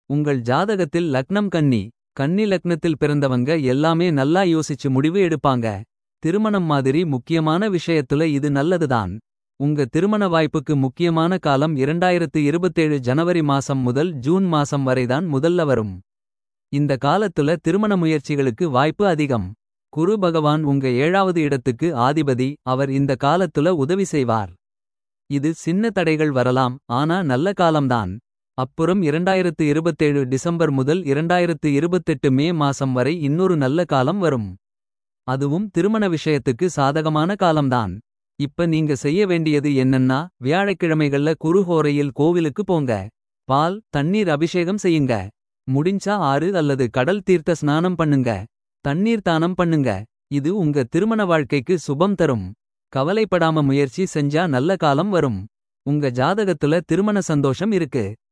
உங்கள் ஜாதகத்தில் லக்னம் கன்னி கன்னி லக்னத்தில் பிறந்தவங்க எல்லாமே நல்லா யோசிச்சு முடிவு எடுப்பாங்க. திருமணம் மாதிரி முக்கியமான விஷயத்துல இது நல்லதுதான். உங்க திருமண வாய்ப்புக்கு முக்கியமான காலம் 2027 ஜனவரி மாசம் முதல் ஜூன் மாசம் வரைதான் முதல்ல வரும். இந்த காலத்துல திருமண முயற்சிகளுக்கு வாய்ப்பு அதிகம். குரு பகவான் உங்க ஏழாவது இடத்துக்கு ஆதிபதி அவர் இந்த காலத்துல உதவி செய்வார். இது சின்ன தடைகள் வரலாம் ஆனா நல்ல காலம்தான். அப்புறம் 2027 டிசம்பர் முதல் 2028 மே மாசம் வரை இன்னொரு நல்ல காலம் வரும். அதுவும் திருமண விஷயத்துக்கு சாதகமான காலம்தான். இப்ப நீங்க செய்ய வேண்டியது என்னன்னா வியாழக்கிழமைகள்ல குருஹோரையில் கோவிலுக்கு போங்க. பால் தண்ணீர் அபிஷேகம் செய்யுங்க. முடிஞ்சா ஆறு அல்லது கடல் தீர்த்த ஸ்நானம் பண்ணுங்க. தண்ணீர் தானம் பண்ணுங்க. இது உங்க திருமண வாழ்க்கைக்கு சுபம் தரும். கவலைப்படாம முயற்சி செஞ்சா நல்ல காலம் வரும். உங்க ஜாதகத்துல திருமண சந்தோஷம் இருக்கு.